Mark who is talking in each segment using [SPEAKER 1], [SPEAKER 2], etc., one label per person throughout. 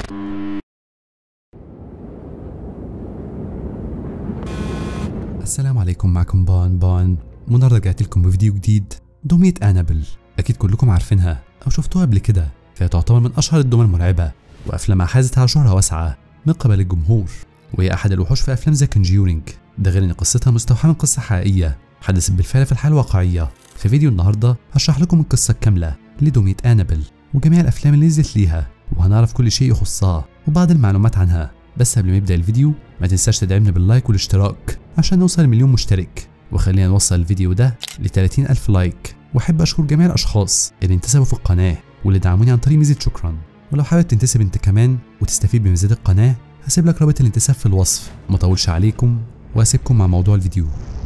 [SPEAKER 1] السلام عليكم معكم بان بان والنهارده رجعت لكم بفيديو جديد دمية انابل اكيد كلكم عارفينها او شفتوها قبل كده فهي تعتبر من اشهر الدمى المرعبه وافلامها حازت على شهره واسعه من قبل الجمهور وهي احد الوحوش في افلام ذا كونجيورينج ده غير ان قصتها مستوحاه من قصه حقيقيه حدثت بالفعل في الحياه الواقعيه في فيديو النهارده هشرح لكم القصه الكامله لدمية انابل وجميع الافلام اللي نزلت ليها وهنعرف كل شيء يخصها وبعض المعلومات عنها بس قبل ما يبدا الفيديو ما تنساش تدعمني باللايك والاشتراك عشان نوصل لمليون مشترك وخلينا نوصل الفيديو ده ل 30 ألف لايك واحب اشكر جميع الاشخاص اللي انتسبوا في القناه واللي دعموني عن طريق ميزه شكرا ولو حابب تنتسب انت كمان وتستفيد بميزات القناه هسيب لك رابط الانتساب في الوصف ما اطولش عليكم واسيبكم مع موضوع الفيديو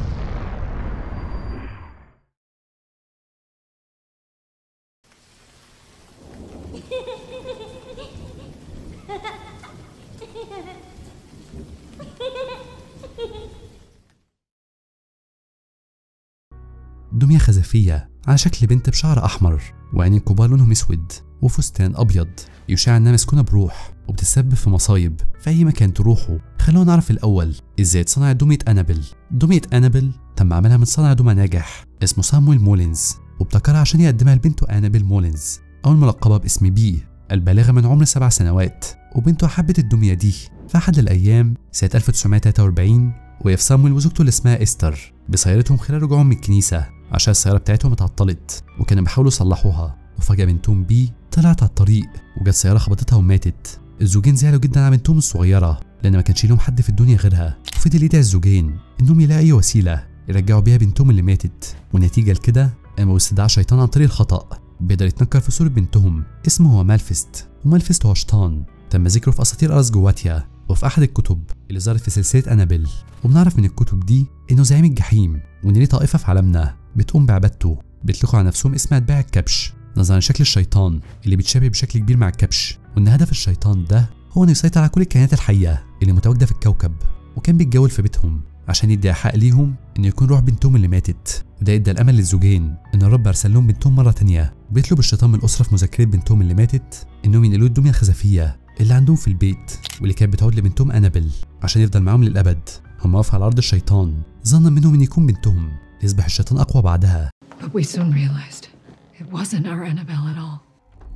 [SPEAKER 1] دمية خزفية على شكل بنت بشعر أحمر وعينين كبار لونهم أسود وفستان أبيض يشاع إنها مسكونة بروح وبتسبب في مصايب في أي مكان تروحوا خلونا نعرف الأول إزاي اتصنعت دمية أنابل دمية أنابل تم عملها من صانع دمى ناجح اسمه سامويل مولينز وابتكرها عشان يقدمها لبنته أنابل مولينز أو الملقبة باسم بي البالغة من عمر سبع سنوات وبنته حبت الدمية دي في أحد الأيام سنة 1943 وقف سامويل وزوجته اللي اسمها إستر بسيارتهم خلال رجوعهم من الكنيسة عشان السيارة بتاعتهم اتعطلت وكانوا بيحاولوا يصلحوها وفجأة بنتهم بي طلعت على الطريق وجت سيارة خبطتها وماتت الزوجين زعلوا جدا على بنتهم الصغيرة لأن ما كانش لهم حد في الدنيا غيرها وفضل يدعي الزوجين إنهم يلاقوا أي وسيلة يرجعوا بيها بنتهم اللي ماتت ونتيجة لكده قاموا باستدعاء شيطان عن طريق الخطأ بيقدر يتنكر في صورة بنتهم اسمه هو مالفست ومالفست هو شيطان تم ذكره في أساطير أرس جواتيا وفي أحد الكتب اللي ظهرت في سلسلة أنابل وبنعرف من الكتب دي إنه زعيم الجحيم وإن ليه طائفة في عالمنا بتقوم بعبادته بيطلقوا على نفسهم اسم أتباع الكبش نظرا لشكل الشيطان اللي بيتشابه بشكل كبير مع الكبش وإن هدف الشيطان ده هو إنه يسيطر على كل الكائنات الحية اللي متواجدة في الكوكب وكان بيتجول في بيتهم عشان يدي حق ليهم إنه يكون روح بنتهم اللي ماتت وده ادى الأمل للزوجين إن الرب أرسل لهم بنتهم مرة تانية وبيطلب الشيطان من الأسرة في مذاكرة بنتهم اللي ماتت إنهم ينقلوا الدمية الخزفية اللي عندهم في البيت واللي كانت بتعود لبنتهم أنابل عشان يفضل معاهم للأبد هم وقفوا على أرض الشيطان ظنا منهم إن يكون بنتهم يصبح الشيطان أقوى بعدها
[SPEAKER 2] But we soon realized it wasn't our Annabelle at all.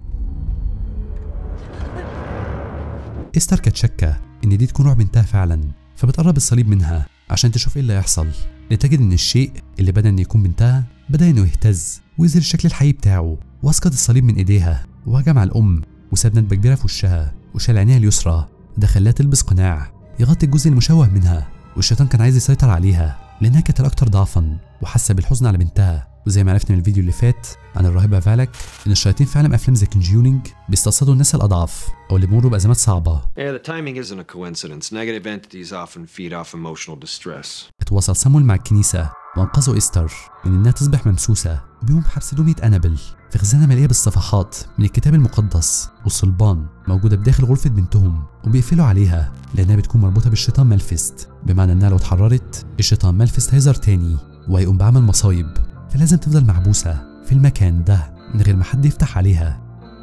[SPEAKER 1] إستر كانت شاكة إن دي تكون روح بنتها فعلا فبتقرب الصليب منها عشان تشوف إيه اللي هيحصل لتجد إن الشيء اللي بدأ إنه يكون بنتها بدأ إنه يهتز ويظهر الشكل الحقيقي بتاعه واسقط الصليب من إيديها وهجم على الأم وساب ندبة كبيرة في وشها وشال عينيها اليسرى وده خلاها تلبس قناع يغطي الجزء المشوه منها والشيطان كان عايز يسيطر عليها لأنها كانت الأكثر ضعفا وحاسة بالحزن على بنتها وزي ما عرفنا من الفيديو اللي فات عن الراهبة فالك إن الشياطين في عالم أفلام ذا كونجيورينج بيستصطادوا الناس الأضعاف أو اللي بيمروا بأزمات صعبة
[SPEAKER 3] Yeah, the timing isn't a coincidence. Negative entities often feed off emotional distress.
[SPEAKER 1] اتواصل سامويل مع الكنيسة وأنقذوا إستر من إنها تصبح ممسوسة وبيقوم بحبس دمية أنابل في خزانة مليئة بالصفحات من الكتاب المقدس والصلبان موجودة بداخل غرفة بنتهم وبيقفلوا عليها لأنها بتكون مربوطة بالشيطان مالفست بمعنى إنها لو اتحررت الشيطان مالفست هيظهر تاني وهيقوم بعمل مصايب فلازم تفضل محبوسة في المكان ده من غير ما حد يفتح عليها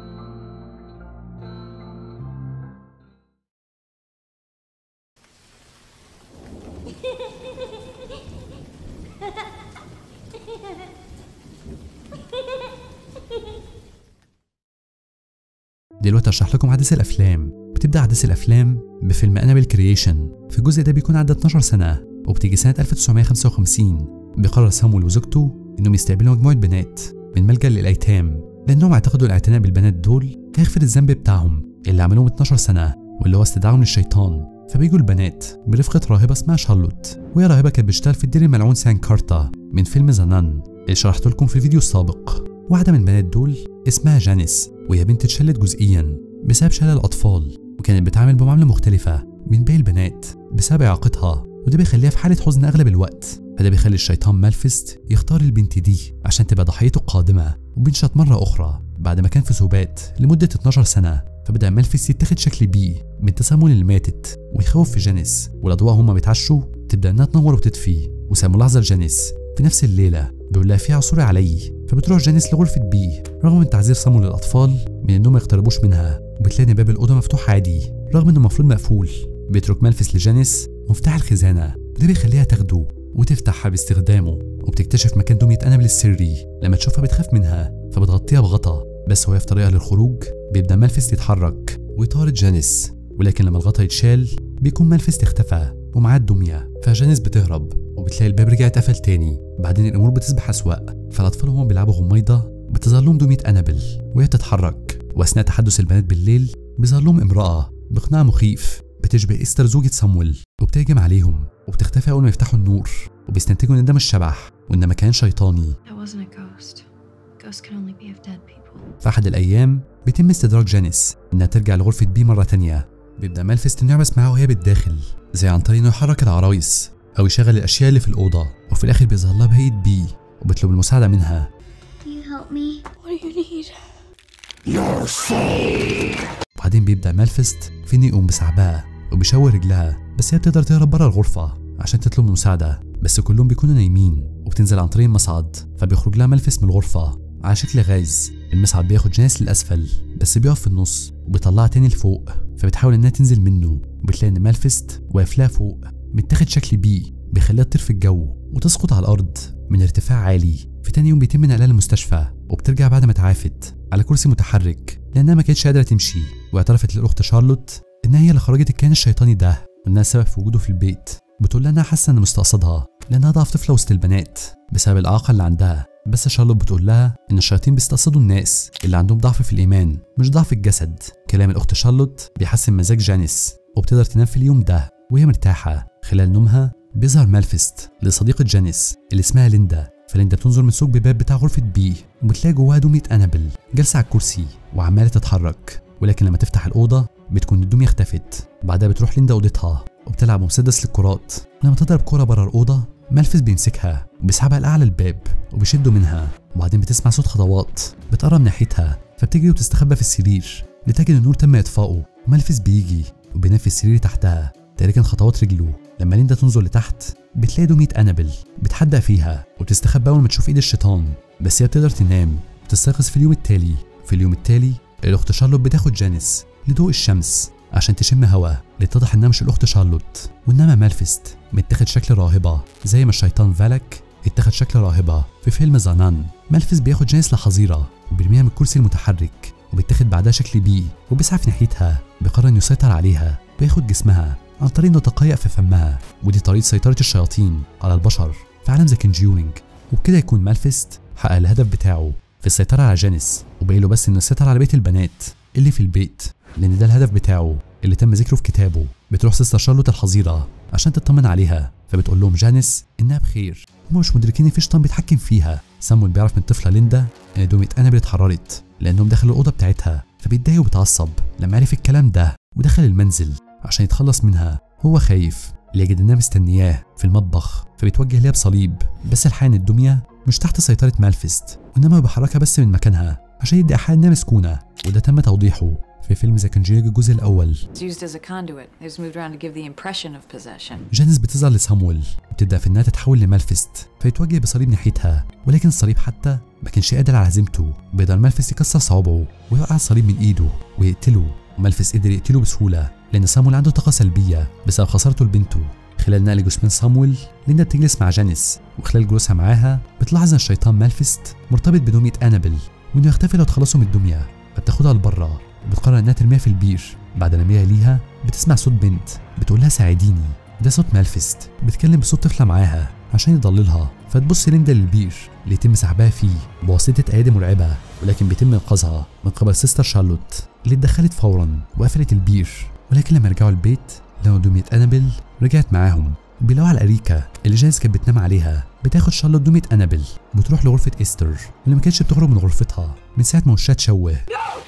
[SPEAKER 1] دلوقتي اشرح لكم احداث الافلام بتبدا احداث الافلام بفيلم انابل كرييشن في الجزء ده بيكون عدى 12 سنه وبتيجي سنه 1955 بيقرر سامويل وزوجته انهم يستقبلوا مجموعه بنات من ملجا للايتام لانهم اعتقدوا الاعتناء بالبنات دول هيغفر الذنب بتاعهم اللي عملوه من 12 سنه واللي هو استدعائهم للشيطان فبيجوا البنات برفقة راهبة اسمها شارلوت وهي راهبة كانت بتشتغل في الدير الملعون سان كارتا من فيلم زنان اللي شرحته لكم في الفيديو السابق واحدة من البنات دول اسمها جانيس وهي بنت اتشلت جزئيا بسبب شلل الأطفال وكانت بتعامل بمعاملة مختلفة من باقي البنات بسبب إعاقتها وده بيخليها في حالة حزن أغلب الوقت فده بيخلي الشيطان مالفست يختار البنت دي عشان تبقى ضحيته القادمة وبينشط مرة أخرى بعد ما كان في سبات لمدة 12 سنة فبدأ مالفيس يتاخد شكل بي من تسامل اللي ماتت ويخوف في جانيس والأضواء هما بيتعشوا تبدأ إنها تنور وتطفي وسام لحظة لجانيس في نفس الليلة بيقول لها في عصور علي فبتروح جانيس لغرفة بي رغم من تحذير سامو للأطفال من إنهم ما يقتربوش منها وبتلاقي إن باب الأوضة مفتوح عادي رغم إنه المفروض مقفول بيترك ملفس لجانيس مفتاح الخزانة وده بيخليها تاخده وتفتحها باستخدامه وبتكتشف مكان دمية أنابل السري لما تشوفها بتخاف منها فبتغطيها بغطا بس وهي في طريقها للخروج بيبدأ ملفس يتحرك ويطارد جانيس ولكن لما الغطا يتشال بيكون ملفس اختفى ومعاه الدمية فجانيس بتهرب وبتلاقي الباب رجع اتقفل تاني بعدين الأمور بتصبح أسوأ فالأطفال وهم بيلعبوا غميضة بتظهر لهم دمية أنابل وهي بتتحرك وأثناء تحدث البنات بالليل بيظهر لهم امرأة بقناع مخيف بتشبه إستر زوجة صامويل وبتهجم عليهم وبتختفي أول ما يفتحوا النور وبيستنتجوا إن ده مش شبح وإن مكان شيطاني
[SPEAKER 2] That wasn't a ghost. Ghosts can only be of dead people.
[SPEAKER 1] في أحد الأيام بيتم استدراج جانيس إنها ترجع لغرفة بي مرة تانية بيبدأ مالفست إنه يعبس معاها وهي بالداخل زي عن طريق إنه يحرك العرايس أو يشغل الأشياء اللي في الأوضة وفي الآخر بيظهر لها بهيئة بي وبيطلب المساعدة منها
[SPEAKER 4] Can you help me?
[SPEAKER 2] What do you need?
[SPEAKER 1] وبعدين بيبدأ مالفست في إنه يقوم بسحبها وبيشاور رجلها بس هي بتقدر تهرب بره الغرفة عشان تطلب المساعدة بس كلهم بيكونوا نايمين وبتنزل عن طريق المصعد فبيخرج لها ملفس من الغرفة على شكل غاز المصعد بياخد جانس للأسفل بس بيقف في النص وبيطلعها تاني لفوق فبتحاول إنها تنزل منه وبتلاقي إن مالفست واقف لها فوق متاخد شكل بي بيخليها تطير في الجو وتسقط على الأرض من ارتفاع عالي في تاني يوم بيتم نقلها للمستشفى وبترجع بعد ما اتعافت على كرسي متحرك لأنها ما كانتش قادرة تمشي واعترفت للأخت شارلوت إنها هي اللي خرجت الكائن الشيطاني ده وإنها السبب في وجوده في البيت بتقول لها إنها حاسة إن مستقصدها لأنها ضعف طفلة وسط البنات بسبب الإعاقة اللي عندها بس شارلوت بتقول لها إن الشياطين بيستقصدوا الناس اللي عندهم ضعف في الإيمان مش ضعف الجسد كلام الأخت شارلوت بيحسن مزاج جانيس وبتقدر تنام في اليوم ده وهي مرتاحة خلال نومها بيظهر مالفست لصديقة جانيس اللي اسمها ليندا فليندا بتنظر من ثقب باب بتاع غرفة بي وبتلاقي جواها دمية أنابل جالسة على الكرسي وعمالة تتحرك ولكن لما تفتح الأوضة بتكون الدمية اختفت بعدها بتروح ليندا أوضتها وبتلعب مسدس للكرات ولما تضرب كرة بره الأوضة مالفس بيمسكها وبيسحبها لأعلى الباب وبيشده منها وبعدين بتسمع صوت خطوات بتقرب ناحيتها فبتجري وتستخبى في السرير لتجد النور تم إطفائه ومالفس بيجي وبينام في السرير تحتها تاركا خطوات رجله لما ليندا تنظر لتحت بتلاقي دمية أنابل بتحدق فيها وبتستخبى أول ما تشوف إيد الشيطان بس هي بتقدر تنام وتستيقظ في اليوم التالي في اليوم التالي الأخت شارلوت بتاخد جانيس لضوء الشمس عشان تشم هوا لتتضح إنها مش الأخت شارلوت وإنما مالفست متاخد شكل راهبة زي ما الشيطان فالك اتخذ شكل راهبة في فيلم زانان مالفس بياخد جانيس لحظيرة وبيرميها من الكرسي المتحرك وبيتاخد بعدها شكل بي وبيسعى في ناحيتها بيقرر انه يسيطر عليها وياخد جسمها عن طريق انه يتقيأ في فمها ودي طريقة سيطرة الشياطين على البشر في عالم ذا كونجيورينج وبكده يكون مالفست حقق الهدف بتاعه في السيطرة على جانيس وباقي له بس انه يسيطر على بيت البنات اللي في البيت لان ده الهدف بتاعه اللي تم ذكره في كتابه بتروح سيستر شارلوت الحظيرة عشان تطمن عليها فبتقول لهم جانيس انها بخير هم مش مدركين ان في شيطان بيتحكم فيها سامويل بيعرف من الطفله ليندا ان دومة انابل اتحررت لانهم دخلوا الاوضه بتاعتها فبيتضايق وبيتعصب لما عرف الكلام ده ودخل المنزل عشان يتخلص منها هو خايف ليجد انها مستنياه في المطبخ فبيتوجه ليها بصليب بس الحقيقه ان الدميه مش تحت سيطره مالفست وانما بيحركها بس من مكانها عشان يدي ايحاء انها مسكونه وده تم توضيحه في فيلم ذا كونجيرج الجزء الاول
[SPEAKER 5] It's used as a conduit. It was moved around to give the impression of possession.
[SPEAKER 1] جانيس بتظهر لسامويل وبتبدا في انها تتحول لمالفست فيتوجه بصليب ناحيتها ولكن الصليب حتى ما كانش قادر على هزيمته بيقدر مالفست يكسر صوابعه ويوقع الصليب من ايده ويقتله ومالفست قدر يقتله بسهوله لان سامويل عنده طاقه سلبيه بسبب خسارته لبنته خلال نقل جثمان سامويل ليندا بتجلس مع جانيس وخلال جلوسها معاها بتلاحظ ان الشيطان مالفست مرتبط بدمية انابل وانه يختفي لو تخلصوا من الدميه فبتاخدها لبره وبتقرر انها ترميها في البير بعد رميها ليها بتسمع صوت بنت بتقول لها ساعديني ده صوت مالفست بتكلم بصوت طفله معاها عشان يضللها فتبص ليندا للبير اللي يتم سحبها فيه بواسطه ايادي مرعبه ولكن بيتم انقاذها من قبل سيستر شارلوت اللي اتدخلت فورا وقفلت البير ولكن لما رجعوا البيت لقوا دمية انابل رجعت معاهم بيلاقوا على الأريكة اللي جانيس كانت بتنام عليها بتاخد شارلوت دمية أنابل وبتروح لغرفة إستر اللي ما كانتش بتخرج من غرفتها من ساعة ما وشها اتشوه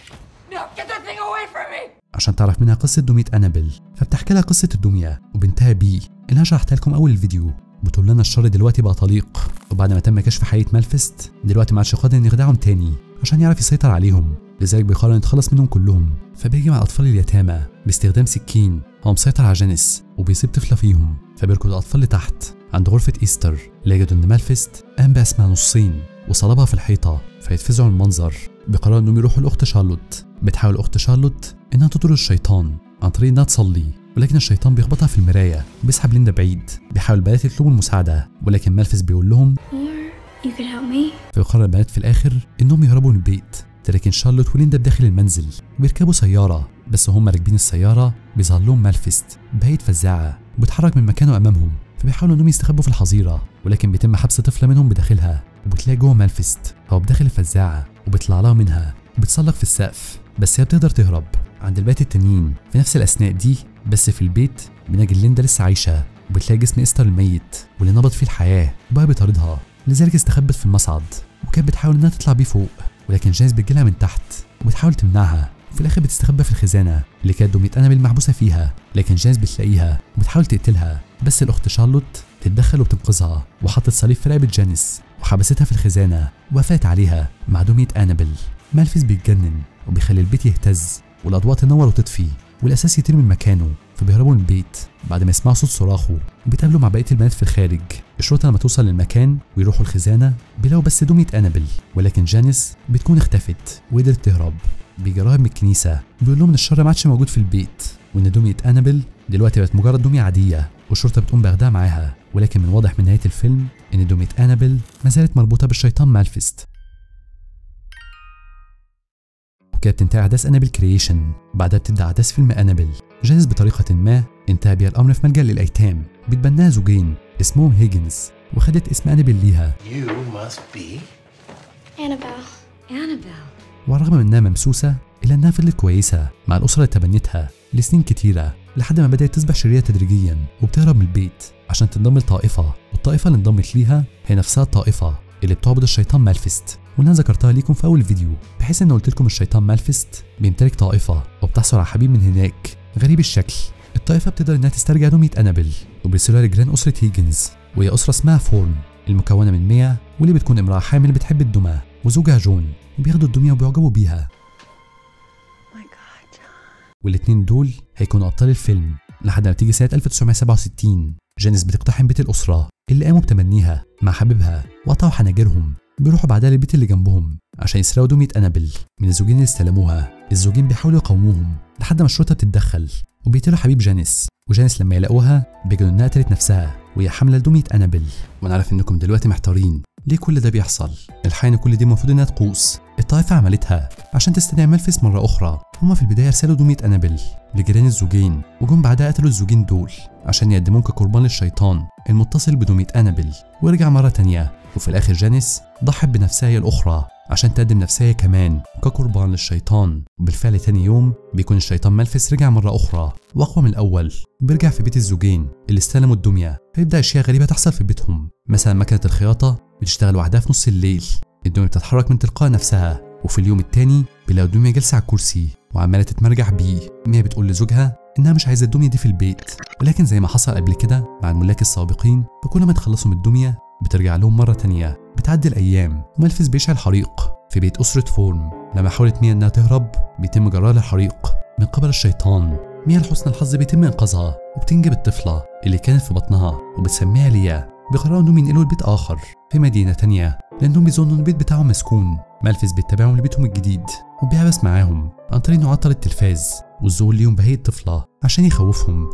[SPEAKER 5] No, get that thing away from me!
[SPEAKER 1] عشان تعرف منها قصة دمية أنابل فبتحكي لها قصة الدمية وبنتها بي اللي أنا شرحتها لكم أول الفيديو بتقول لنا الشر دلوقتي بقى طليق وبعد ما تم كشف حقيقة مالفست دلوقتي ما عادش قادر إنه يخدعهم تاني عشان يعرف يسيطر عليهم لذلك بيقرر يتخلص منهم كلهم فبيجي مع الأطفال اليتامى باستخدام سكين هو مسيطر على جانيس وبيسيب طفلة فيهم فبيركض الأطفال لتحت عند غرفة إيستر ليجدوا إن مالفست قام بأسمها نصين وصلبها في الحيطة فيتفزعوا المنظر بيقرروا إنهم يروحوا لأخت شارلوت بتحاول أخت شارلوت إنها تطرد الشيطان عن طريق إنها تصلي ولكن الشيطان بيخبطها في المراية وبيسحب ليندا بعيد بيحاول البنات يطلبوا المساعدة ولكن مالفيس بيقول لهم
[SPEAKER 4] Or you could help me.
[SPEAKER 1] فيقرر البنات في الآخر إنهم يهربوا من البيت لكن شارلوت وليندا بداخل المنزل وبيركبوا سيارة بس وهم راكبين السيارة بيظهر لهم مالفيست بهيئة فزاعة وبيتحرك من مكانه أمامهم فبيحاولوا إنهم يستخبوا في الحظيرة ولكن بيتم حبس طفلة منهم بداخلها وبتلاقي جوه مالفيست هو بداخل الفزاعة وبيطلع لها منها وبتسلق في السقف بس هي بتقدر تهرب عند البيت التانيين في نفس الأثناء دي بس في البيت بنلاقي ليندا لسه عايشة وبتلاقي جسم إستر الميت واللي نبض فيه الحياة وبقى بيطاردها لذلك استخبت في المصعد وكانت بتحاول إنها تطلع بيه فوق ولكن جانيس بتجيلها من تحت وبتحاول تمنعها وفي الاخر بتستخبى في الخزانه اللي كانت دمية انابيل محبوسه فيها لكن جانيس بتلاقيها وبتحاول تقتلها بس الاخت شارلوت تتدخل وبتنقذها وحطت صليب في رقبه جانيس وحبستها في الخزانه وقفلت عليها مع دمية انابيل مالفيس بيتجنن وبيخلي البيت يهتز والاضواء تنور وتطفي والاساس يطير من مكانه فبيهربوا من البيت بعد ما يسمعوا صوت صراخه وبيتقابلوا مع بقيه البنات في الخارج الشرطه لما توصل للمكان ويروحوا الخزانه بيلاقوا بس دمية انابل ولكن جانيس بتكون اختفت وقدرت تهرب بيجي راهب من الكنيسه بيقول لهم ان الشر ما عادش موجود في البيت وان دمية انابل دلوقتي بقت مجرد دمية عاديه والشرطه بتقوم باخدها معاها ولكن من واضح من نهايه الفيلم ان دمية انابل ما زالت مربوطه بالشيطان مالفيست وكانت بتنتهي أحداث أنابل كرييشن بعدها بتبدأ أحداث فيلم أنابل جانيس بطريقة ما انتهى بيها الأمر في ملجأ للأيتام بيتبناها زوجين اسمهم هيجنز وخدت اسم أنابل ليها
[SPEAKER 6] You must be.
[SPEAKER 4] Annabelle.
[SPEAKER 2] Annabelle.
[SPEAKER 1] وعلى الرغم من إنها ممسوسة إلا إنها فضلت كويسة مع الأسرة اللي تبنتها لسنين كتيرة لحد ما بدأت تصبح شريرة تدريجيا وبتهرب من البيت عشان تنضم لطائفة والطائفة اللي انضمت ليها هي نفسها الطائفة اللي بتعبد الشيطان مالفيست واللي انا ذكرتها ليكم في اول فيديو بحيث ان قلت لكم الشيطان مالفيست بيمتلك طائفة وبتحصل على حبيب من هناك غريب الشكل الطائفة بتقدر انها تسترجع دمية انابل وبيرسلوها لجيران اسرة هيجنز وهي اسرة اسمها فورم المكونة من ميا واللي بتكون امرأة حامل بتحب الدمى وزوجها جون وبياخدوا الدمية وبيعجبوا بيها والاتنين دول هيكونوا أبطال الفيلم لحد ما تيجي سنة 1967 جانيس بتقتحم بيت الأسرة اللي قاموا بتمنيها مع حبيبها وقطعوا حناجرهم بيروحوا بعدها للبيت اللي جنبهم عشان يسرقوا دمية أنابل من الزوجين اللي استلموها الزوجين بيحاولوا يقاوموهم لحد ما الشرطة بتتدخل وبيقتلوا حبيب جانيس وجانيس لما يلاقوها بيجنوا انها قتلت نفسها وهي حاملة لدمية أنابل وانا عارف انكم دلوقتي محتارين ليه كل ده بيحصل الحقيقة ان كل دي المفروض انها طقوس الطائفة عملتها عشان تستدعي ملفس مرة أخرى هما في البداية ارسلوا دمية أنابل لجيران الزوجين وجم بعدها قتلوا الزوجين دول عشان يقدموهم كقربان للشيطان المتصل بدمية أنابل ورجع مرة تانية وفي الآخر جانيس ضحت بنفسها هي الأخرى عشان تقدم نفسها هي كمان كقربان للشيطان وبالفعل تاني يوم بيكون الشيطان ملفس رجع مرة أخرى وأقوى من الأول وبيرجع في بيت الزوجين اللي استلموا الدمية فيبدأ أشياء غريبة تحصل في بيتهم مثلا مكنة الخياطة بتشتغل وحدها في نص الليل الدمية بتتحرك من تلقاء نفسها وفي اليوم التاني بيلاقوا الدمية جالسة على الكرسي وعمالة تتمرجح بيه ميا بتقول لزوجها إنها مش عايزة الدمية دي في البيت ولكن زي ما حصل قبل كده مع الملاك السابقين فكل ما يتخلصوا من الدمية بترجع لهم مرة تانية بتعدي الأيام وملفس بيشعل حريق في بيت أسرة فورم لما حاولت ميا إنها تهرب بيتم جرها للحريق من قبل الشيطان ميا لحسن الحظ بيتم إنقاذها وبتنجب الطفلة اللي كانت في بطنها وبتسميها ليا بيقرروا إنهم ينقلوا لبيت آخر في مدينة تانية لأنهم بيظنوا إن البيت بتاعهم مسكون مالفيس بيتبعهم لبيتهم الجديد وبيعبس معاهم عن طريق إنه عطل التلفاز والظهور ليهم بهيئة طفلة عشان يخوفهم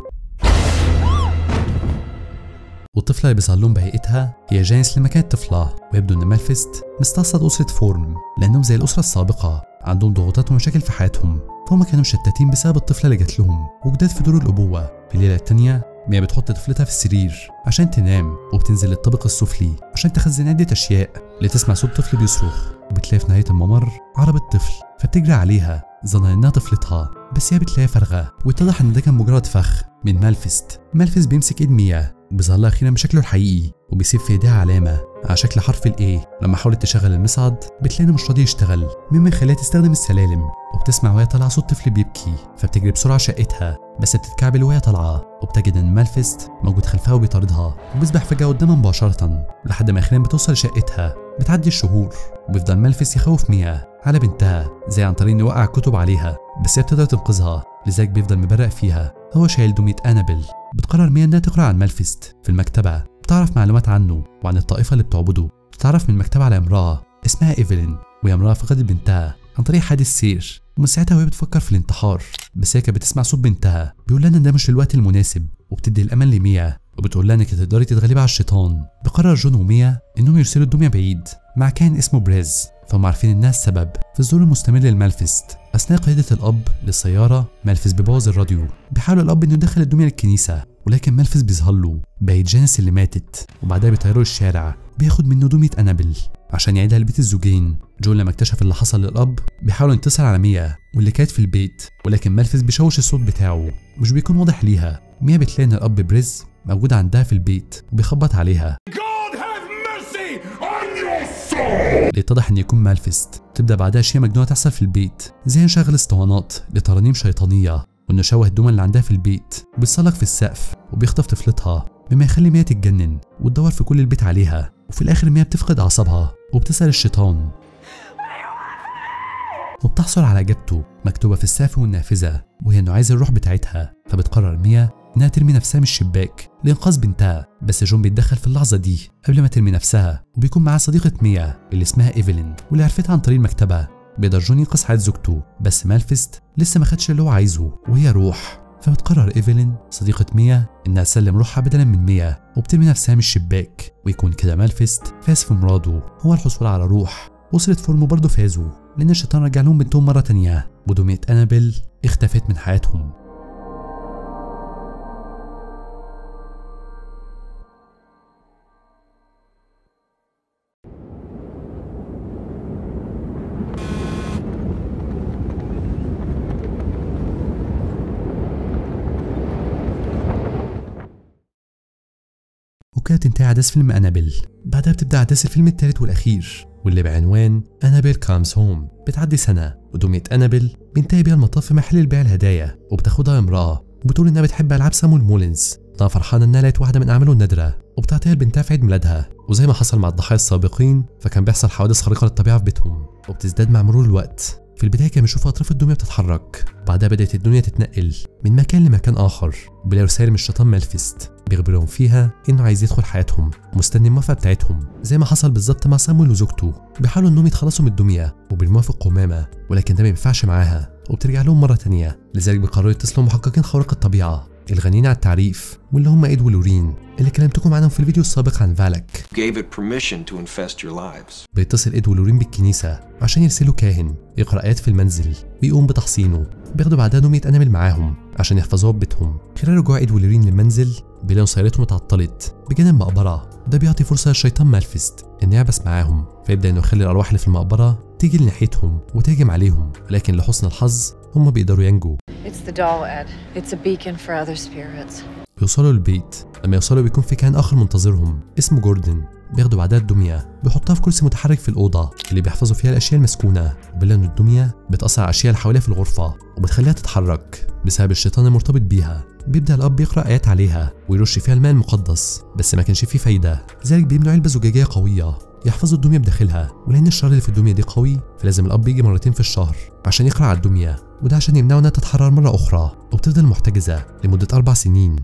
[SPEAKER 1] والطفلة اللي بيظهر لهم بهيئتها هي جانيس لما كانت طفلة ويبدو إن مالفيست مستقصد أسرة فورم لأنهم زي الأسرة السابقة عندهم ضغوطات ومشاكل في حياتهم فهم كانوا مشتتين بسبب الطفلة اللي جات لهم وجداد في دور الأبوة في الليلة التانية ميا بتحط طفلتها في السرير عشان تنام وبتنزل للطابق السفلي عشان تخزن عدة أشياء لتسمع صوت طفل بيصرخ وبتلاقي في نهاية الممر عربة طفل فبتجري عليها ظنا إنها طفلتها بس هي بتلاقيها فارغة واتضح إن ده كان مجرد فخ من مالفيست مالفيست بيمسك إيد ميا وبيظهر لها أخيرا بشكله الحقيقي وبيسيب في إيديها علامة على شكل حرف الإيه لما حاولت تشغل المصعد بتلاقي إنه مش راضي يشتغل مما يخليها تستخدم السلالم وبتسمع وهي طالعة صوت طفل بيبكي فبتجري بسرعة شقتها بس بتتكعبل وهي طالعة وبتجد إن مالفيست موجود خلفها وبيطاردها وبيسبح فجأة قدامها مباشرة لحد ما أخيرا بتوصل لشقتها بتعدي الشهور وبيفضل مالفيست يخوف ميا على بنتها زي عن طريق إنه يوقع كتب عليها بس هي بتقدر تنقذها لذلك بيفضل مبرق فيها هو شايل دمية أنابل بتقرر ميا إنها تقرأ عن مالفيست في المكتبة بتعرف معلومات عنه وعن الطائفة اللي بتعبده بتعرف من المكتبة على امرأة اسمها إيفلين وهي امرأة فقدت بنتها عن طريق حادث سير ومن ساعتها وهي بتفكر في الانتحار بس هي كانت بتسمع صوت بنتها بيقول لها ان ده مش الوقت المناسب وبتدي الامل لميا وبتقول لها انك تقدري تتغلبي على الشيطان بقرر جون وميا انهم يرسلوا الدميه بعيد مع كائن اسمه بريز فهم عارفين انها السبب في الظهور المستمر للمالفست اثناء قياده الاب للسياره مالفس بيبوظ الراديو بيحاول الاب انه يدخل الدميه للكنيسه ولكن مالفس بيظهر له بقت جانس اللي ماتت وبعدها بيطيروا الشارع بياخد منه دميه انابل عشان يعيدها لبيت الزوجين جون لما اكتشف اللي حصل للاب بيحاول ينتصر على ميا واللي كانت في البيت ولكن مالفس بيشوش الصوت بتاعه مش بيكون واضح ليها ميا بتلاقي ان الاب بريز موجود عندها في البيت وبيخبط عليها
[SPEAKER 6] God have mercy on your soul!
[SPEAKER 1] ليتضح ان يكون مالفست تبدا بعدها اشياء مجنونه تحصل في البيت زي نشغل اسطوانات لترانيم شيطانيه وانه شوه الدمى اللي عندها في البيت وبيتسلق في السقف وبيخطف طفلتها مما يخلي ميا تتجنن وتدور في كل البيت عليها وفي الاخر ميا بتفقد اعصابها وبتسال الشيطان وبتحصل على اجابته مكتوبه في السقف والنافذه وهي انه عايز الروح بتاعتها فبتقرر ميا انها ترمي نفسها من الشباك لانقاذ بنتها بس جون بيتدخل في اللحظه دي قبل ما ترمي نفسها وبيكون معاه صديقه ميا اللي اسمها ايفلين واللي عرفتها عن طريق المكتبه بيقدر جون ينقذ حياه زوجته بس مالفست لسه ما خدش اللي هو عايزه وهي روح فبتقرر ايفلين صديقة ميا انها تسلم روحها بدلا من ميا وبترمي نفسها من الشباك ويكون كده مالفست فاز في مراده هو الحصول على روح أسرة فورمو برضه فازوا لأن الشيطان رجع لهم بنتهم مرة تانية ودمية أنابل اختفت من حياتهم وكده تنتهي أحداث فيلم أنابل بعدها بتبدأ أحداث الفيلم الثالث والأخير واللي بعنوان أنابل كامز هوم بتعدي سنة ودمية أنابل بينتهي بيها المطاف في محل البيع الهدايا وبتاخدها امرأة وبتقول إنها بتحب ألعاب سامون مولينز طبعا فرحانة إنها لقت واحدة من أعماله النادرة وبتعطيها لبنتها في عيد ميلادها وزي ما حصل مع الضحايا السابقين فكان بيحصل حوادث خارقة للطبيعة في بيتهم وبتزداد مع مرور الوقت في البداية كانوا بيشوفوا أطراف الدنيا بتتحرك بعدها بدأت الدنيا تتنقل من مكان لمكان آخر بيلاقوا رسائل من الشيطان مالفست بيخبرهم فيها إنه عايز يدخل حياتهم ومستني الموافقة بتاعتهم زي ما حصل بالظبط مع سامويل وزوجته بيحاولوا إنهم يتخلصوا من الدنيا وبالموافق قمامة ولكن ده ما بينفعش معاها وبترجع لهم مرة تانية لذلك بيقرروا يتصلوا محققين خوارق الطبيعة الغنيين على التعريف واللي هم ايد ولورين اللي كلمتكم عنهم في الفيديو السابق عن فالك
[SPEAKER 3] Gave it permission to infest your lives.
[SPEAKER 1] بيتصل ايد ولورين بالكنيسة عشان يرسلوا كاهن يقرأ آيات في المنزل ويقوم بتحصينه بياخدوا بعدها نومية أنامل معاهم عشان يحفظوها ببيتهم خلال رجوع ايد ولورين للمنزل بيلاقوا سيارتهم اتعطلت بجانب مقبرة ده بيعطي فرصة للشيطان مالفست إن يعبس معاهم فيبدأ إنه يخلي الأرواح اللي في المقبرة تيجي لناحيتهم وتهجم عليهم ولكن لحسن الحظ هم بيقدروا ينجوا
[SPEAKER 5] It's the doll, Ed. It's a beacon for other spirits.
[SPEAKER 1] بيوصلوا البيت لما يوصلوا بيكون في كائن آخر منتظرهم اسمه جوردن بياخدوا بعدها الدمية بيحطها في كرسي متحرك في الأوضة اللي بيحفظوا فيها الأشياء المسكونة وبيلاقوا إن الدمية بتأثر على الأشياء اللي حواليها في الغرفة وبتخليها تتحرك بسبب الشيطان المرتبط بيها بيبدأ الأب يقرأ آيات عليها ويرش فيها الماء المقدس بس ما كانش فيه فايدة لذلك بيبنوا علبة زجاجية قوية يحفظوا الدمية بداخلها ولأن الشر اللي في الدمية دي قوي فلازم الأب يجي مرتين في الشهر عشان يقرأ على الدمية وده عشان يمنعوا إنها تتحرر مرة أخرى وبتفضل محتجزة لمدة أربع سنين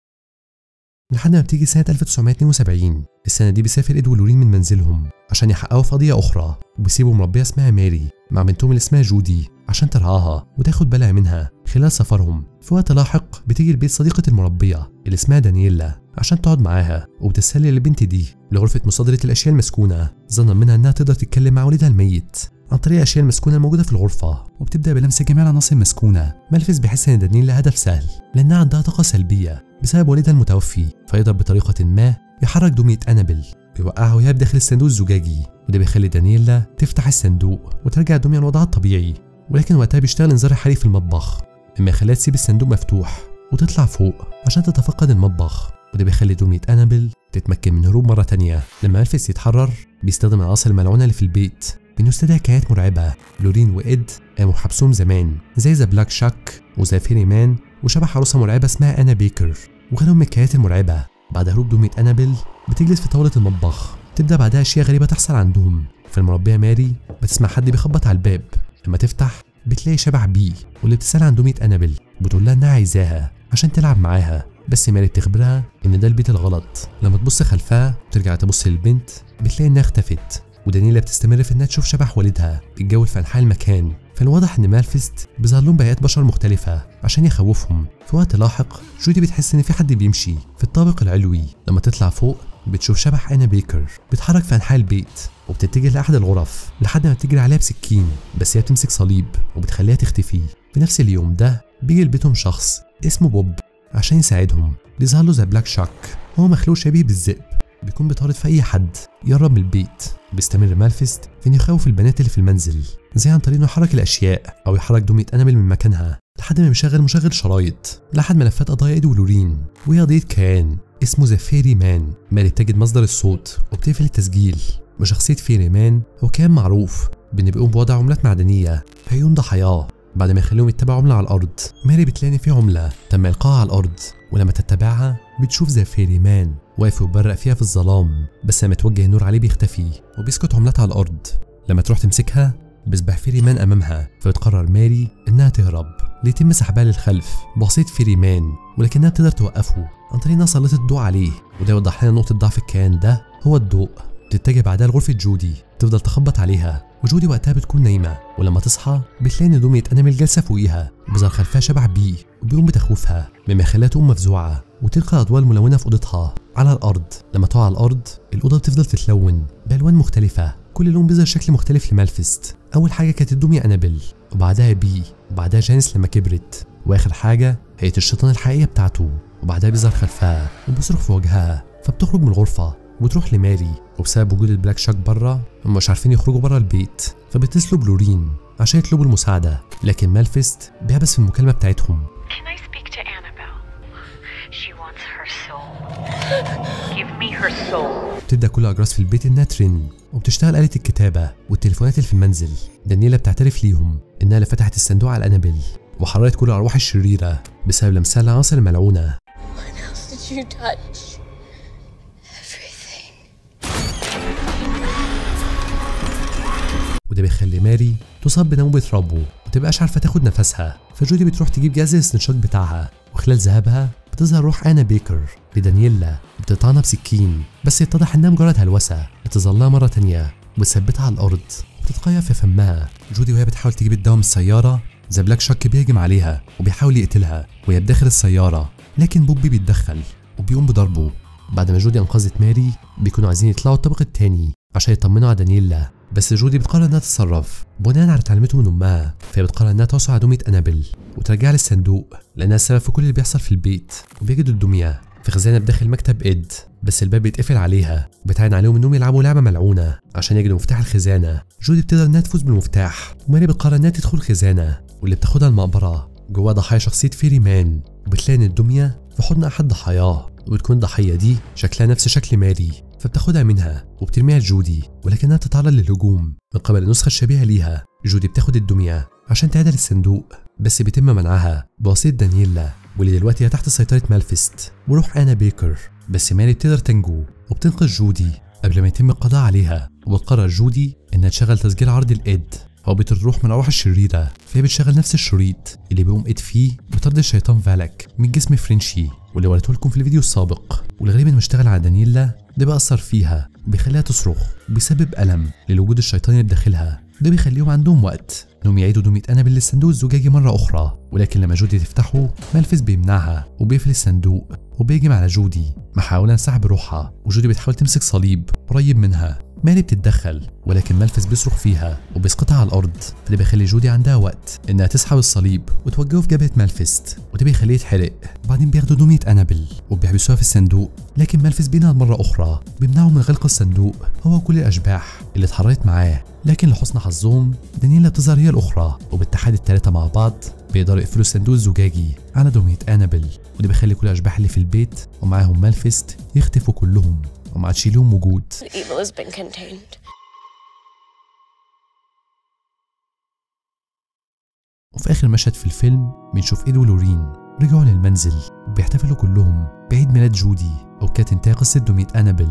[SPEAKER 1] لحد ما بتيجي سنة 1972 السنة دي بيسافر إيد ولورين من منزلهم عشان يحققوا في قضية أخرى وبيسيبوا مربية اسمها ماري مع بنتهم اللي اسمها جودي عشان ترعاها وتاخد بالها منها خلال سفرهم في وقت لاحق بتيجي البيت صديقة المربية اللي اسمها دانييلا عشان تقعد معاها وبتسلي البنت دي لغرفة مصادرة الأشياء المسكونة ظنا منها إنها تقدر تتكلم مع والدها الميت عن طريق الأشياء المسكونة الموجودة في الغرفة وبتبدأ بلمس جميع العناصر المسكونة مالفيس بيحس إن دانييلا هدف سهل لأنها عندها طاقة سلبية بسبب والدها المتوفي فيقدر بطريقة ما يحرك دمية أنابل بيوقعها وهي بداخل الصندوق الزجاجي وده بيخلي دانييلا تفتح الصندوق وترجع دمية لوضعها الطبيعي ولكن وقتها بيشتغل انذار حريق في المطبخ مما يخليها تسيب الصندوق مفتوح وتطلع فوق عشان تتفقد المطبخ وده بيخلي دمية أنابل تتمكن من هروب مرة تانية لما مالفيس يتحرر بيستخدم العناصر الملعونة اللي في البيت بإنه يستدعي كائنات مرعبة لورين وإد قاموا حبسهم زمان زي ذا بلاك شاك وزي فيري مان وشبح عروسة مرعبة اسمها أنا بيكر وغيرهم من الكائنات المرعبة بعد هروب دمية أنابل بتجلس في طاولة المطبخ تبدأ بعدها أشياء غريبة تحصل عندهم فالمربية ماري بتسمع حد بيخبط على الباب لما تفتح بتلاقي شبح بي واللي بتسأل عن دمية أنابل بتقول لها إنها عايزاها عشان تلعب معاها بس ماري بتخبرها إن ده البيت الغلط لما تبص خلفها وترجع تبص للبنت بتلاقي إنها اختفت ودانيلا بتستمر في إنها تشوف شبح والدها بيتجول في أنحاء المكان فالواضح ان مالفيست بيظهر لهم بيئات بشر مختلفة عشان يخوفهم في وقت لاحق جودي بتحس ان في حد بيمشي في الطابق العلوي لما تطلع فوق بتشوف شبح انا بيكر بيتحرك في انحاء البيت وبتتجه لاحد الغرف لحد ما بتجري عليها بسكين بس هي بتمسك صليب وبتخليها تختفي في نفس اليوم ده بيجي لبيتهم شخص اسمه بوب عشان يساعدهم بيظهر له زي بلاك شاك هو مخلوق شبيه بالذئب بيكون بيطارد في اي حد يقرب من البيت بيستمر مالفيست في انه يخوف البنات اللي في المنزل زي عن طريق انه يحرك الاشياء او يحرك دمية انابل من مكانها لحد ما بيشغل مشغل شرايط لحد ملفات قضايا ايد ولورين وهي قضيه كيان اسمه ذا فيري مان ماري بتجد مصدر الصوت وبتقفل التسجيل وشخصية فيري مان هو كان معروف بإنه بيقوم بوضع عملات معدنية في عيون ضحاياه بعد ما يخليهم يتبعوا عملة على الأرض ماري بتلاقي إن في عملة تم إلقائها على الأرض ولما تتبعها بتشوف زي فيري مان واقف وبرق فيها في الظلام بس لما توجه النور عليه بيختفي وبيسكت عملتها على الأرض لما تروح تمسكها بيسبح فيري مان أمامها فبتقرر ماري إنها تهرب ليتم سحبها للخلف بواسطة فيري مان ولكنها بتقدر توقفه عن طريق انها سلطت الضوء عليه وده يوضح لنا نقطة ضعف الكيان ده هو الضوء تتجه بعدها لغرفة جودي تفضل تخبط عليها وجودي وقتها بتكون نايمة ولما تصحى بتلاقي ان دمية انامل جالسة فوقيها بيظهر خلفها شبح بي وبيقوم بتخويفها مما يخليها تقوم مفزوعة وتلقى الأضواء الملونة في أوضتها على الأرض لما تقع على الأرض الأوضة بتفضل تتلون بألوان مختلفة كل لون بيظهر شكل مختلف لمالفيست أول حاجة كانت الدمية أنابل وبعدها بي وبعدها جانيس لما كبرت وآخر حاجة هي الشيطان الحقيقية بتاعته وبعدها بيظهر خلفها وبيصرخ في وجهها فبتخرج من الغرفة وتروح لماري وبسبب وجود البلاك شاك بره هم مش عارفين يخرجوا بره البيت فبيتصلوا بلورين عشان يطلبوا المساعدة لكن مالفيست بيحبس في المكالمة بتاعتهم
[SPEAKER 7] Can I speak to Annabelle? She wants her soul. Give me her soul.
[SPEAKER 1] بتبدأ كل الأجراس في البيت إنها ترن وبتشتغل آلة الكتابة والتليفونات اللي في المنزل دانييلا بتعترف ليهم إنها اللي فتحت الصندوق على الأنابل وحررت كل الأرواح الشريرة بسبب لمسها العناصر الملعونة
[SPEAKER 4] What else did you touch? Everything.
[SPEAKER 1] وده بيخلي ماري تصاب بنوبة ربو ومتبقاش عارفة تاخد نفسها فجودي بتروح تجيب جهاز الاستنشاق بتاعها وخلال ذهابها بتظهر روح انا بيكر لدانييلا بتطعنها بسكين بس يتضح انها مجرد هلوسة بتظلها مرة تانية وبتثبتها على الارض وبتتقيأ في فمها جودي وهي بتحاول تجيب الدواء من السيارة ذا بلاك شاك بيهجم عليها وبيحاول يقتلها وهي بداخل السيارة لكن بوبي بيتدخل وبيقوم بضربه بعد ما جودي انقذت ماري بيكونوا عايزين يطلعوا الطابق التاني عشان يطمنوا على دانييلا بس جودي بتقرر انها تتصرف بناء على تعليمته من امها فهي بتقرر انها توصل على دمية انابل وترجعها للصندوق لانها السبب في كل اللي بيحصل في البيت وبيجدوا الدمية في خزانه بداخل مكتب اد بس الباب بيتقفل عليها وبتعين عليهم انهم يلعبوا لعبه ملعونه عشان يجدوا مفتاح الخزانه جودي بتقدر انها تفوز بالمفتاح وماري بتقرر انها تدخل الخزانه واللي بتاخدها المقبره جواها ضحايا شخصيه فيري مان وبتلاقي ان الدميه في حضن احد ضحاياه وبتكون الضحيه دي شكلها نفس شكل ماري فبتاخدها منها وبترميها لجودي ولكنها بتتعرض للهجوم من قبل النسخه الشبيهه ليها جودي بتاخد الدميه عشان تعيدها للصندوق بس بيتم منعها بواسطه دانييلا واللي دلوقتي هي تحت سيطره مالفيست وروح انا بيكر بس ماري بتقدر تنجو وبتنقذ جودي قبل ما يتم القضاء عليها وبتقرر جودي انها تشغل تسجيل عرض الاد هو بتروح من الارواح الشريره فهي بتشغل نفس الشريط اللي بيقوم ايد فيه بطرد الشيطان فالك من جسم فرنشي واللي وريته لكم في الفيديو السابق والغريب انه اشتغل على دانييلا ده بيأثر فيها وبيخليها تصرخ وبيسبب ألم للوجود الشيطاني اللي بداخلها ده بيخليهم عندهم وقت انهم يعيدوا دمية انابل للصندوق الزجاجي مرة أخرى ولكن لما جودي تفتحه مالفيس بيمنعها وبيقفل الصندوق وبيهجم على جودي محاولة سحب روحها وجودي بتحاول تمسك صليب قريب منها ماري بتتدخل ولكن مالفيس بيصرخ فيها وبيسقطها على الارض فده بيخلي جودي عندها وقت انها تسحب الصليب وتوجهه في جبهه مالفيست وده بيخليه يتحرق وبعدين بياخدوا دميه انابل وبيحبسوها في الصندوق لكن مالفيس بينهض مره اخرى بيمنعه من غلق الصندوق هو وكل الاشباح اللي اتحررت معاه لكن لحسن حظهم دانييلا بتظهر هي الاخرى وباتحاد الثلاثه مع بعض بيقدروا يقفلوا الصندوق الزجاجي على دميه انابل وده بيخلي كل الاشباح اللي في البيت ومعاهم مالفيست يختفوا كلهم وما عادش ليهم وجود
[SPEAKER 4] The evil has been contained.
[SPEAKER 1] وفي آخر مشهد في الفيلم بنشوف إيد ولورين رجعوا للمنزل وبيحتفلوا كلهم بعيد ميلاد جودي وكانت انتهى قصة دمية أنابل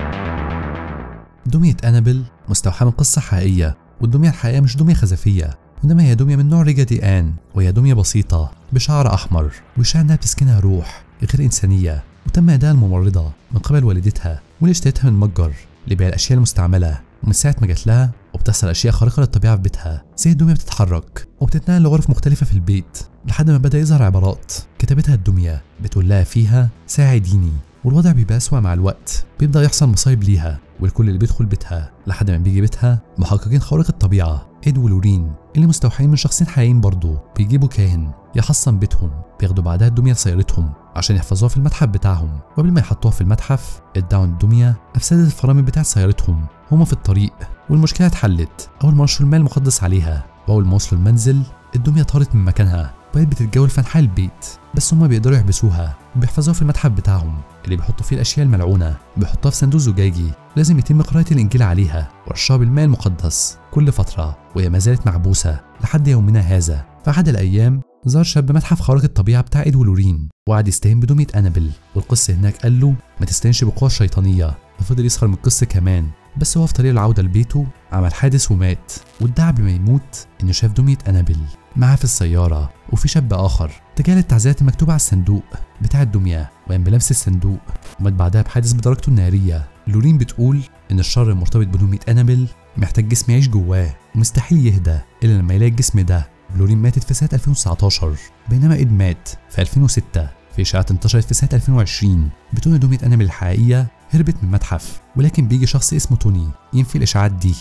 [SPEAKER 1] دمية أنابل مستوحاة من قصة حقيقية والدمية الحقيقية مش دمية خزفية وإنما هي دمية من نوع ريجادي آن وهي دمية بسيطة بشعر أحمر ويشاع إنها بتسكنها روح غير إنسانية وتم إهداء الممرضة من قبل والدتها واللي اشتريتها من متجر لبيع الأشياء المستعملة ومن ساعة ما جات لها وبتحصل أشياء خارقة للطبيعة في بيتها زي الدمية بتتحرك وبتتنقل لغرف مختلفة في البيت لحد ما بدأ يظهر عبارات كتبتها الدمية بتقول لها فيها ساعديني والوضع بيبقى أسوأ مع الوقت بيبدأ يحصل مصايب ليها والكل اللي بيدخل بيتها لحد ما بيجي بيتها محققين خارق الطبيعة إيد ولورين اللي مستوحين من شخصين حقيقيين برضه بيجيبوا كاهن يحصن بيتهم بياخدوا بعدها الدمية لسيارتهم عشان يحفظوها في المتحف بتاعهم وقبل ما يحطوها في المتحف ادعوا إن الدمية أفسدت الفرامل بتاعت سيارتهم هما في الطريق والمشكلة اتحلت أول ما رشوا الماء المقدس عليها وأول ما وصلوا المنزل الدمية طارت من مكانها وبقت بتتجول في أنحاء البيت بس هما بيقدروا يحبسوها وبيحفظوها في المتحف بتاعهم اللي بيحطوا فيه الأشياء الملعونة بيحطوها في صندوق زجاجي لازم يتم قراءة الإنجيل عليها ورشها بالماء المقدس كل فترة وهي ما زالت محبوسة لحد يومنا هذا في أحد الأيام زار شاب متحف خارق الطبيعة بتاع إيد ولورين وقعد يستهين بدمية أنابل والقس هناك قال له ما تستهينش بالقوى الشيطانية وفضل يسخر من القس كمان بس هو في طريق العودة لبيته عمل حادث ومات وادعى قبل ما يموت إنه شاف دمية أنابل معاه في السيارة وفي شاب آخر تجاهل التعزيات المكتوبة على الصندوق بتاع الدمية وقام بلمس الصندوق ومات بعدها بحادث بدرجته النارية لورين بتقول إن الشر المرتبط بدمية أنابل محتاج جسم يعيش جواه ومستحيل يهدى إلا لما يلاقي الجسم ده لورين ماتت في سنة 2019 بينما إيد مات في 2006 في إشاعات انتشرت في سنة 2020 بتقول إن دمية أنابل الحقيقية هربت من المتحف ولكن بيجي شخص اسمه توني ينفي الإشاعات دي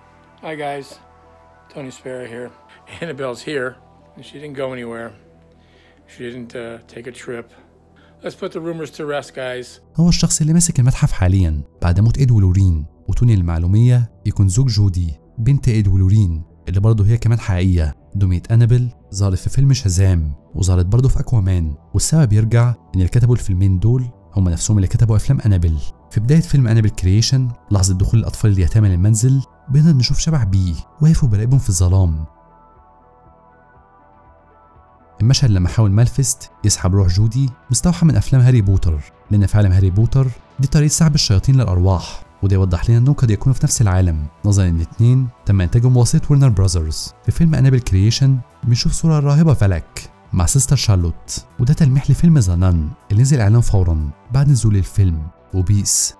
[SPEAKER 8] Hi guys, Tony Sparrow here. Annabelle's here, and she didn't go anywhere. She didn't uh, take a trip. Let's put the rumors to rest, guys.
[SPEAKER 1] هو الشخص اللي ماسك المتحف حاليا بعد موت إيد ولورين وتوني المعلومية يكون زوج جودي بنت إيد ولورين اللي برضه هي كمان حقيقية دمية أنابل ظهرت في فيلم شازام وظهرت برضه في أكوامان والسبب يرجع إن اللي كتبوا الفيلمين دول هم نفسهم اللي كتبوا أفلام أنابل في بداية فيلم أنابل كرييشن لحظة دخول الأطفال اليتامى للمنزل بقدر نشوف شبح بيه واقف وبراقبهم في الظلام المشهد لما حاول مالفيست يسحب روح جودي مستوحى من افلام هاري بوتر لان في عالم هاري بوتر دي طريقه سحب الشياطين للارواح وده يوضح لنا انهم قد يكونوا في نفس العالم نظرا ان الاثنين تم انتاجهم بواسطه ورنر براذرز في فيلم انابل كرييشن بنشوف صوره الراهبه فالك مع سيستر شارلوت وده تلميح لفيلم ذا نان اللي نزل اعلان فورا بعد نزول الفيلم وبيس